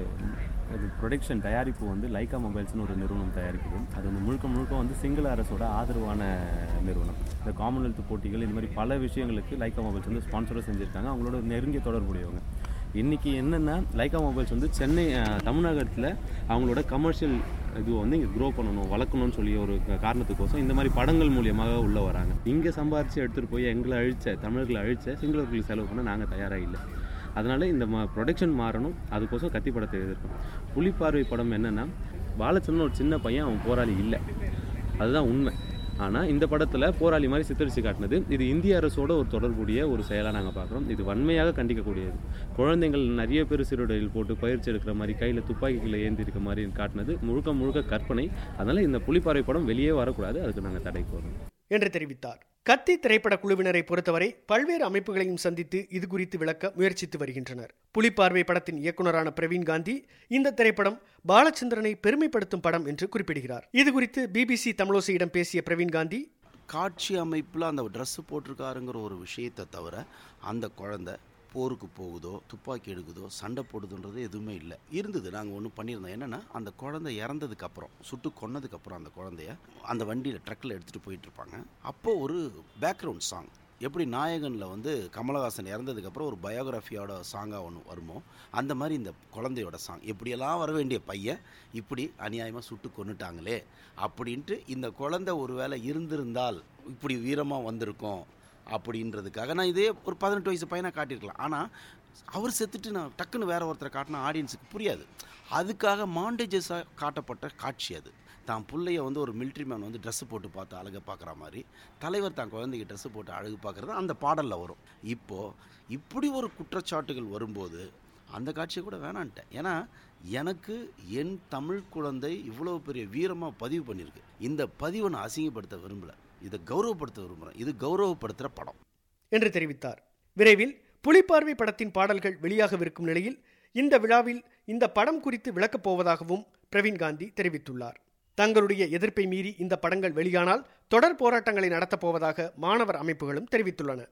Speaker 3: அது ப்ரொடக்ஷன் தயாரிப்பு வந்து லைக்கா மொபைல்ஸ்னு ஒரு நிறுவனம் தயாரிக்குது அது வந்து முழுக்க முழுக்க வந்து சிங்கள அரசோட ஆதரவான நிறுவனம் இந்த காமன்வெல்த் போட்டிகள் இந்த மாதிரி பல விஷயங்களுக்கு லைக்கா மொபைல்ஸ் வந்து ஸ்பான்சராக செஞ்சுருக்காங்க அவங்களோட நெருங்கிய தொடர்புடையவங்க இன்றைக்கி என்னென்னா லைக்கா மொபைல்ஸ் வந்து சென்னை அஹ், தமிழகத்தில் அவங்களோட கமர்ஷியல் இது வந்து இங்கே க்ரோ பண்ணணும் வளர்க்கணும்னு சொல்லி ஒரு க- காரணத்துக்கோசம் இந்த மாதிரி படங்கள் மூலியமாக உள்ளே வராங்க இங்கே சம்பாரித்து எடுத்துகிட்டு போய் எங்களை அழிச்ச தமிழர்களை அழிச்ச சிங்களர்களுக்கு செலவு பண்ண நாங்கள் தயாராக இல்லை அதனால் இந்த மா ப்ரொடக்ஷன் மாறணும் அதுக்கோசம் கத்தி படத்தை எதிர்க்கும் புலிப்பார்வை படம் என்னென்னா பாலச்சந்திரன் ஒரு சின்ன பையன் அவன் போராளி இல்லை அதுதான் உண்மை ஆனால் இந்த படத்தில் போராளி மாதிரி சித்தரித்து காட்டினது இது இந்திய அரசோட ஒரு தொடர்புடைய ஒரு செயலாக நாங்கள் பார்க்குறோம் இது வன்மையாக கண்டிக்கக்கூடியது குழந்தைகள் நிறைய பேர் சீருடையில் போட்டு பயிற்சி எடுக்கிற மாதிரி கையில் துப்பாக்கிகளை ஏந்தி இருக்க மாதிரி காட்டினது முழுக்க முழுக்க கற்பனை அதனால் இந்த புலிப்பார்வை படம் வெளியே வரக்கூடாது அதுக்கு நாங்கள் தடை போடுறோம்
Speaker 13: என்று தெரிவித்தார் கத்தி திரைப்பட குழுவினரை பொறுத்தவரை பல்வேறு அமைப்புகளையும் சந்தித்து இது குறித்து விளக்க முயற்சித்து வருகின்றனர் புலிப்பார்வை படத்தின் இயக்குனரான பிரவீன் காந்தி இந்த திரைப்படம் பாலச்சந்திரனை பெருமைப்படுத்தும் படம் என்று குறிப்பிடுகிறார் இது குறித்து பிபிசி தமிழோசையிடம் பேசிய பிரவீன் காந்தி
Speaker 14: காட்சி அமைப்பில் அந்த ட்ரெஸ்ஸு போட்டிருக்காருங்கிற ஒரு விஷயத்தை தவிர அந்த குழந்தை போருக்கு போகுதோ துப்பாக்கி எடுக்குதோ சண்டை போடுதுன்றது எதுவுமே இல்லை இருந்தது நாங்கள் ஒன்று பண்ணியிருந்தோம் என்னென்னா அந்த குழந்தை இறந்ததுக்கு அப்புறம் சுட்டு கொன்னதுக்கப்புறம் அந்த குழந்தைய அந்த வண்டியில் ட்ரக்கில் எடுத்துகிட்டு போயிட்டு இருப்பாங்க அப்போ ஒரு பேக்ரவுண்ட் சாங் எப்படி நாயகனில் வந்து கமலஹாசன் இறந்ததுக்கப்புறம் ஒரு பயோகிராஃபியோட சாங்காக ஒன்று வருமோ அந்த மாதிரி இந்த குழந்தையோட சாங் எப்படியெல்லாம் வர வேண்டிய பையன் இப்படி அநியாயமாக சுட்டு கொன்னுட்டாங்களே அப்படின்ட்டு இந்த குழந்தை ஒருவேளை இருந்திருந்தால் இப்படி வீரமாக வந்திருக்கும் அப்படின்றதுக்காக நான் இதே ஒரு பதினெட்டு வயசு பையனாக காட்டியிருக்கலாம் ஆனால் அவர் செத்துட்டு நான் டக்குன்னு வேற ஒருத்தரை காட்டினா ஆடியன்ஸுக்கு புரியாது அதுக்காக மாண்டேஜஸாக காட்டப்பட்ட காட்சி அது தான் பிள்ளைய வந்து ஒரு மிலிட்ரி மேன் வந்து ட்ரெஸ்ஸு போட்டு பார்த்து அழகை பார்க்குற மாதிரி தலைவர் தான் குழந்தைக்கு ட்ரெஸ்ஸு போட்டு அழகு பார்க்குறது அந்த பாடலில் வரும் இப்போது இப்படி ஒரு குற்றச்சாட்டுகள் வரும்போது அந்த காட்சியை கூட வேணான்ட்டேன் ஏன்னா எனக்கு என் தமிழ் குழந்தை இவ்வளோ பெரிய வீரமாக பதிவு பண்ணியிருக்கு இந்த பதிவை நான் அசிங்கப்படுத்த விரும்பலை இதை கௌரவப்படுத்த விரும்புகிறேன் இது கௌரவப்படுத்துகிற படம்
Speaker 13: என்று தெரிவித்தார் விரைவில் புலிப்பார்வை படத்தின் பாடல்கள் வெளியாகவிருக்கும் நிலையில் இந்த விழாவில் இந்த படம் குறித்து விளக்கப் போவதாகவும் பிரவீன் காந்தி தெரிவித்துள்ளார் தங்களுடைய எதிர்ப்பை மீறி இந்த படங்கள் வெளியானால் தொடர் போராட்டங்களை நடத்தப் போவதாக மாணவர் அமைப்புகளும் தெரிவித்துள்ளன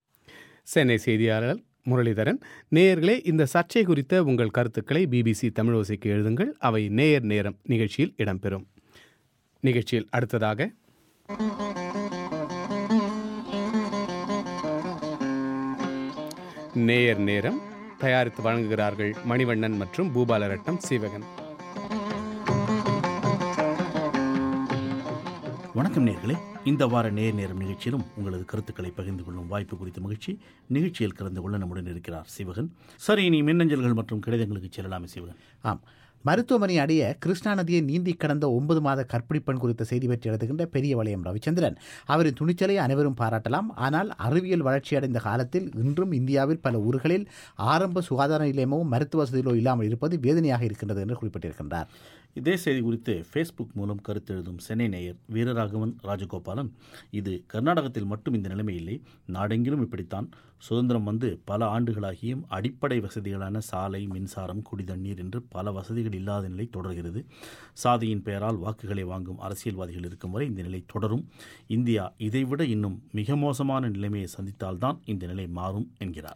Speaker 1: சென்னை செய்தியாளர் முரளிதரன் நேயர்களே இந்த சர்ச்சை குறித்த உங்கள் கருத்துக்களை பிபிசி தமிழோசைக்கு எழுதுங்கள் அவை நேயர் நேரம் நிகழ்ச்சியில் இடம்பெறும் நிகழ்ச்சியில் அடுத்ததாக நேயர் நேரம் தயாரித்து வழங்குகிறார்கள் மணிவண்ணன் மற்றும் பூபாலரட்னம் சீவகன்
Speaker 15: வணக்கம் நேர்களே இந்த வார நேர் நேரம் நிகழ்ச்சியிலும் உங்களது கருத்துக்களை பகிர்ந்து கொள்ளும் வாய்ப்பு குறித்த மகிழ்ச்சி நிகழ்ச்சியில் கலந்து கொள்ள நம்முடன் இருக்கிறார் சிவகன் சரி இனி மின்னஞ்சல்கள் மற்றும் கடிதங்களுக்கு செல்லலாமே சிவகன்
Speaker 5: ஆம் மருத்துவமனை அடைய கிருஷ்ணா நதியை நீந்தி கடந்த ஒன்பது மாத கற்பிணிப்பெண் குறித்த செய்தி பற்றி எழுதுகின்ற பெரிய வளையம் ரவிச்சந்திரன் அவரின் துணிச்சலை அனைவரும் பாராட்டலாம் ஆனால் அறிவியல் வளர்ச்சியடைந்த காலத்தில் இன்றும் இந்தியாவில் பல ஊர்களில் ஆரம்ப சுகாதார நிலையமோ மருத்துவ வசதிகளோ இல்லாமல் இருப்பது வேதனையாக இருக்கின்றது என்று குறிப்பிட்டிருக்கின்றார்
Speaker 15: இதே செய்தி குறித்து ஃபேஸ்புக் மூலம் கருத்து எழுதும் சென்னை நேயர் வீரராகவன் ராஜகோபாலன் இது கர்நாடகத்தில் மட்டும் இந்த நிலைமை இல்லை நாடெங்கிலும் இப்படித்தான் சுதந்திரம் வந்து பல ஆண்டுகளாகியும் அடிப்படை வசதிகளான சாலை மின்சாரம் குடிதண்ணீர் என்று பல வசதிகள் இல்லாத நிலை தொடர்கிறது சாதியின் பெயரால் வாக்குகளை வாங்கும் அரசியல்வாதிகள் இருக்கும் வரை இந்த நிலை தொடரும் இந்தியா இதைவிட இன்னும் மிக மோசமான நிலைமையை சந்தித்தால்தான் இந்த நிலை மாறும் என்கிறார்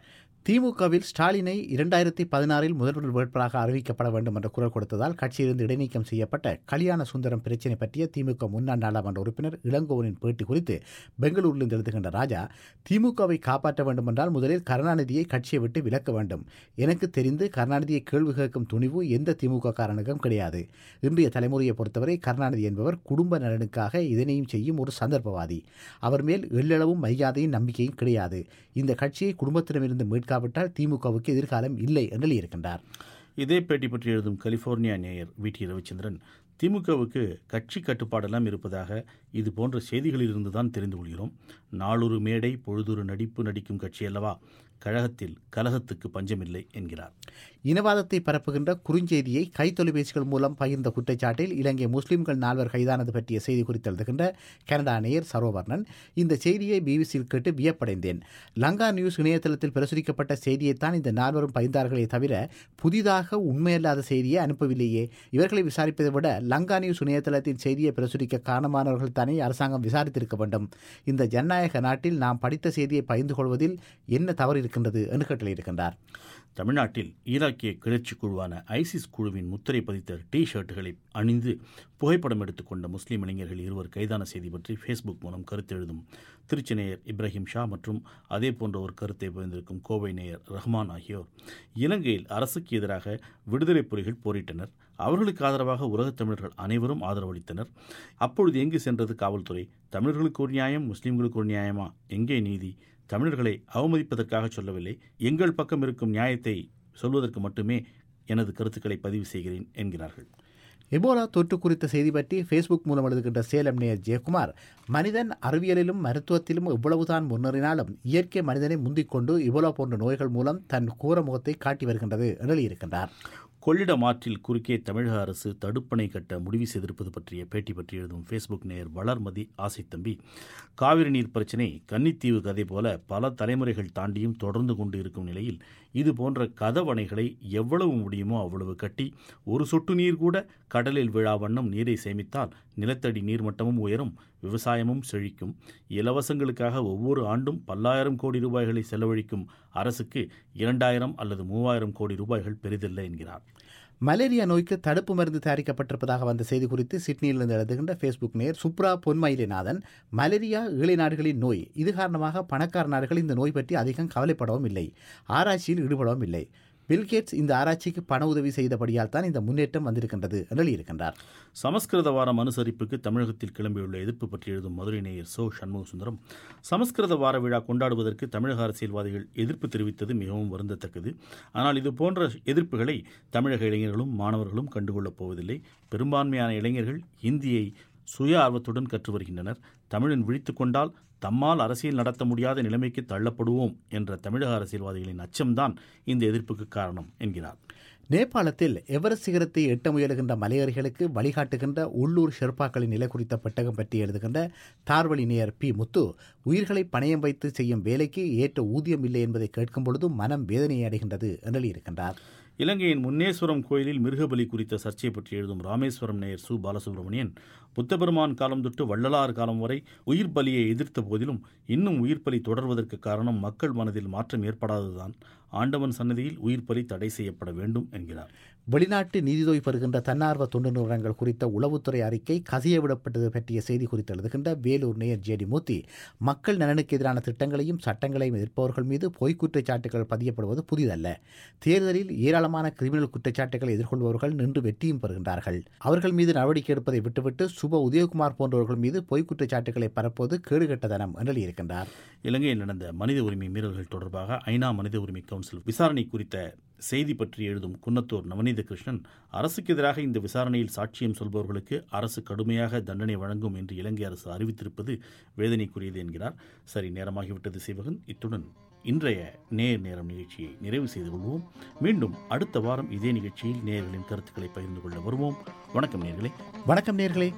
Speaker 16: திமுகவில் ஸ்டாலினை இரண்டாயிரத்தி பதினாறில் முதல்வர் வேட்பாளராக அறிவிக்கப்பட வேண்டும் என்ற குரல் கொடுத்ததால் கட்சியிலிருந்து இடைநீக்கம் செய்யப்பட்ட கல்யாண சுந்தரம் பிரச்சினை பற்றிய திமுக முன்னாள் நாடாளுமன்ற உறுப்பினர் இளங்கோவனின் பேட்டி குறித்து பெங்களூரிலிருந்து எழுதுகின்ற ராஜா திமுகவை காப்பாற்ற வேண்டும் என்றால் முதலில் கருணாநிதியை கட்சியை விட்டு விலக்க வேண்டும் எனக்கு தெரிந்து கருணாநிதியை கேள்வி கேட்கும் துணிவு எந்த திமுக காரனுக்கும் கிடையாது இன்றைய தலைமுறையை பொறுத்தவரை கருணாநிதி என்பவர் குடும்ப நலனுக்காக இதனையும் செய்யும் ஒரு சந்தர்ப்பவாதி அவர் மேல் எள்ளளவும் மரியாதையும் நம்பிக்கையும் கிடையாது இந்த கட்சியை குடும்பத்திடமிருந்து மீட்காவிட்டால் திமுகவுக்கு எதிர்காலம் இல்லை என்று எழுதியிருக்கின்றார்
Speaker 15: இதே பேட்டி பற்றி எழுதும் கலிஃபோர்னியா நேயர் வி டி ரவிச்சந்திரன் திமுகவுக்கு கட்சி கட்டுப்பாடெல்லாம் இருப்பதாக இது போன்ற செய்திகளிலிருந்து தான் தெரிந்து கொள்கிறோம் நாளொரு மேடை பொழுதொரு நடிப்பு நடிக்கும் கட்சி அல்லவா கழகத்தில் கலகத்துக்கு பஞ்சமில்லை என்கிறார்
Speaker 16: இனவாதத்தை பரப்புகின்ற குறுஞ்செய்தியை கைத்தொலைபேசிகள் மூலம் பகிர்ந்த குற்றச்சாட்டில் இலங்கை முஸ்லிம்கள் நால்வர் கைதானது பற்றிய செய்தி குறித்து எழுதுகின்ற கனடா நேயர் சரோவர்ணன் இந்த செய்தியை பிபிசியில் கேட்டு வியப்படைந்தேன் லங்கா நியூஸ் இணையதளத்தில் பிரசுரிக்கப்பட்ட செய்தியைத்தான் இந்த நால்வரும் பகிர்ந்தார்களே தவிர புதிதாக உண்மையல்லாத செய்தியை அனுப்பவில்லையே இவர்களை விசாரிப்பதை விட லங்கா நியூஸ் இணையதளத்தின் செய்தியை பிரசுரிக்க காரணமானவர்கள் தானே அரசாங்கம் விசாரித்திருக்க வேண்டும் இந்த ஜனநாயக நாட்டில் நாம் படித்த செய்தியை பகிர்ந்து கொள்வதில் என்ன தவறு இருக்கின்றது என்று கேட்டலிருக்கின்றார்
Speaker 15: தமிழ்நாட்டில் ஈராக்கிய கிளர்ச்சி குழுவான ஐசிஸ் குழுவின் முத்திரை பதித்த டி ஷர்ட்டுகளை அணிந்து புகைப்படம் எடுத்துக்கொண்ட முஸ்லீம் இளைஞர்கள் இருவர் கைதான செய்தி பற்றி ஃபேஸ்புக் மூலம் கருத்து எழுதும் திருச்சி நேயர் இப்ராஹிம் ஷா மற்றும் அதே போன்ற ஒரு கருத்தை பகிர்ந்திருக்கும் கோவை நேயர் ரஹ்மான் ஆகியோர் இலங்கையில் அரசுக்கு எதிராக விடுதலை புலிகள் போரிட்டனர் அவர்களுக்கு ஆதரவாக உலகத் தமிழர்கள் அனைவரும் ஆதரவளித்தனர் அப்பொழுது எங்கு சென்றது காவல்துறை தமிழர்களுக்கு ஒரு நியாயம் முஸ்லீம்களுக்கு ஒரு நியாயமா எங்கே நீதி தமிழர்களை அவமதிப்பதற்காக சொல்லவில்லை எங்கள் பக்கம் இருக்கும் நியாயத்தை சொல்வதற்கு மட்டுமே எனது கருத்துக்களை பதிவு செய்கிறேன் என்கிறார்கள்
Speaker 16: எபோலா தொற்று குறித்த செய்தி பற்றி ஃபேஸ்புக் மூலம் எழுதுகின்ற சேலம் நேயர் ஜெயக்குமார் மனிதன் அறிவியலிலும் மருத்துவத்திலும் எவ்வளவுதான் முன்னேறினாலும் இயற்கை மனிதனை முந்திக்கொண்டு இபோலா போன்ற நோய்கள் மூலம் தன் கூற முகத்தை காட்டி வருகின்றது என்று இருக்கின்றார்
Speaker 15: கொள்ளிடம் ஆற்றில் குறுக்கே தமிழக அரசு தடுப்பணை கட்ட முடிவு செய்திருப்பது பற்றிய பேட்டி பற்றி எழுதும் ஃபேஸ்புக் நேயர் வளர்மதி ஆசை தம்பி காவிரி நீர் பிரச்சினை கன்னித்தீவு கதை போல பல தலைமுறைகள் தாண்டியும் தொடர்ந்து கொண்டு இருக்கும் நிலையில் இது போன்ற கதவணைகளை எவ்வளவு முடியுமோ அவ்வளவு கட்டி ஒரு சொட்டு நீர் கூட கடலில் விழா வண்ணம் நீரை சேமித்தால் நிலத்தடி நீர்மட்டமும் உயரும் விவசாயமும் செழிக்கும் இலவசங்களுக்காக ஒவ்வொரு ஆண்டும் பல்லாயிரம் கோடி ரூபாய்களை செலவழிக்கும் அரசுக்கு இரண்டாயிரம் அல்லது மூவாயிரம் கோடி ரூபாய்கள் பெரிதில்லை என்கிறார்
Speaker 16: மலேரியா நோய்க்கு தடுப்பு மருந்து தயாரிக்கப்பட்டிருப்பதாக வந்த செய்தி குறித்து சிட்னியிலிருந்து எழுதுகின்ற ஃபேஸ்புக் நேர் சுப்ரா பொன்மயிலிநாதன் மலேரியா ஏழை நாடுகளின் நோய் இது காரணமாக பணக்கார நாடுகள் இந்த நோய் பற்றி அதிகம் கவலைப்படவும் இல்லை ஆராய்ச்சியில் ஈடுபடவும் இல்லை பில்கேட்ஸ் இந்த ஆராய்ச்சிக்கு பண உதவி செய்தபடியால் தான் இந்த முன்னேற்றம் வந்திருக்கின்றது என்று இருக்கின்றார்
Speaker 15: சமஸ்கிருத வாரம் அனுசரிப்புக்கு தமிழகத்தில் கிளம்பியுள்ள எதிர்ப்பு பற்றி எழுதும் மதுரை நேயர் சோ சண்முக சுந்தரம் சமஸ்கிருத வார விழா கொண்டாடுவதற்கு தமிழக அரசியல்வாதிகள் எதிர்ப்பு தெரிவித்தது மிகவும் வருந்தத்தக்கது ஆனால் இது போன்ற எதிர்ப்புகளை தமிழக இளைஞர்களும் மாணவர்களும் கண்டுகொள்ளப் போவதில்லை பெரும்பான்மையான இளைஞர்கள் இந்தியை சுய ஆர்வத்துடன் கற்று வருகின்றனர் தமிழன் விழித்து கொண்டால் தம்மால் அரசியல் நடத்த முடியாத நிலைமைக்கு தள்ளப்படுவோம் என்ற தமிழக அரசியல்வாதிகளின் அச்சம்தான் இந்த எதிர்ப்புக்கு காரணம் என்கிறார்
Speaker 16: நேபாளத்தில் எவரெஸ்ட் சிகரத்தை எட்ட முயலுகின்ற மலையேறிகளுக்கு வழிகாட்டுகின்ற உள்ளூர் ஷெர்பாக்களின் நிலை குறித்த பெட்டகம் பற்றி எழுதுகின்ற தார்வழி நேயர் பி முத்து உயிர்களை பணயம் வைத்து செய்யும் வேலைக்கு ஏற்ற ஊதியம் இல்லை என்பதை கேட்கும் பொழுது மனம் வேதனை அடைகின்றது என்று இருக்கின்றார்
Speaker 15: இலங்கையின் முன்னேஸ்வரம் கோயிலில் மிருகபலி குறித்த சர்ச்சை பற்றி எழுதும் ராமேஸ்வரம் நேயர் சு பாலசுப்ரமணியன் புத்தபெருமான் காலம் தொட்டு வள்ளலார் காலம் வரை உயிர் பலியை எதிர்த்த போதிலும் இன்னும் உயிர் பலி தொடர்வதற்கு காரணம் மக்கள் மனதில் மாற்றம் ஏற்படாததுதான் ஆண்டவன் சன்னதியில் உயிர் பலி தடை செய்யப்பட வேண்டும் என்கிறார்
Speaker 16: வெளிநாட்டு நீதித்துறை பெறுகின்ற தன்னார்வ தொண்டு நிறுவனங்கள் குறித்த உளவுத்துறை அறிக்கை கசிய விடப்பட்டது பற்றிய செய்தி குறித்து எழுதுகின்ற வேலூர் நேயர் ஜேடி மூர்த்தி மக்கள் நலனுக்கு எதிரான திட்டங்களையும் சட்டங்களையும் எதிர்ப்பவர்கள் மீது பொய்க் குற்றச்சாட்டுகள் பதியப்படுவது புதிதல்ல தேர்தலில் ஏராளமான கிரிமினல் குற்றச்சாட்டுகளை எதிர்கொள்பவர்கள் நின்று வெற்றியும் பெறுகின்றார்கள் அவர்கள் மீது நடவடிக்கை எடுப்பதை விட்டுவிட்டு சுப உதயகுமார் போன்றவர்கள் மீது பொய்க் குற்றச்சாட்டுகளை பரப்புவது கேடுகட்டதனம் என்று இருக்கின்றார்
Speaker 15: இலங்கையில் நடந்த மனித உரிமை மீறல்கள் தொடர்பாக ஐநா மனித உரிமை கவுன்சில் விசாரணை குறித்த செய்தி பற்றி எழுதும் குன்னத்தூர் நவநீத கிருஷ்ணன் அரசுக்கு எதிராக இந்த விசாரணையில் சாட்சியம் சொல்பவர்களுக்கு அரசு கடுமையாக தண்டனை வழங்கும் என்று இலங்கை அரசு அறிவித்திருப்பது வேதனைக்குரியது என்கிறார் சரி நேரமாகிவிட்டது சிவகன் இத்துடன் இன்றைய நேர் நேரம் நிகழ்ச்சியை நிறைவு செய்து கொள்வோம் மீண்டும் அடுத்த வாரம் இதே நிகழ்ச்சியில் நேர்களின் கருத்துக்களை பகிர்ந்து கொள்ள வருவோம் வணக்கம் நேர்களே
Speaker 16: வணக்கம் நேர்களே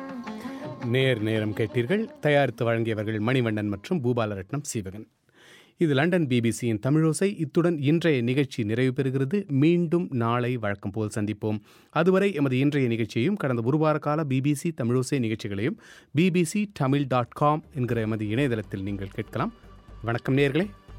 Speaker 1: நேர் நேரம் கேட்டீர்கள் தயாரித்து வழங்கியவர்கள் மணிவண்ணன் மற்றும் பூபாலரட்னம் சீவகன் இது லண்டன் பிபிசியின் தமிழோசை இத்துடன் இன்றைய நிகழ்ச்சி நிறைவு பெறுகிறது மீண்டும் நாளை வழக்கம் போல் சந்திப்போம் அதுவரை எமது இன்றைய நிகழ்ச்சியையும் கடந்த ஒரு வார கால பிபிசி தமிழோசை நிகழ்ச்சிகளையும் பிபிசி தமிழ் டாட் காம் என்கிற எமது இணையதளத்தில் நீங்கள் கேட்கலாம் வணக்கம் நேர்களே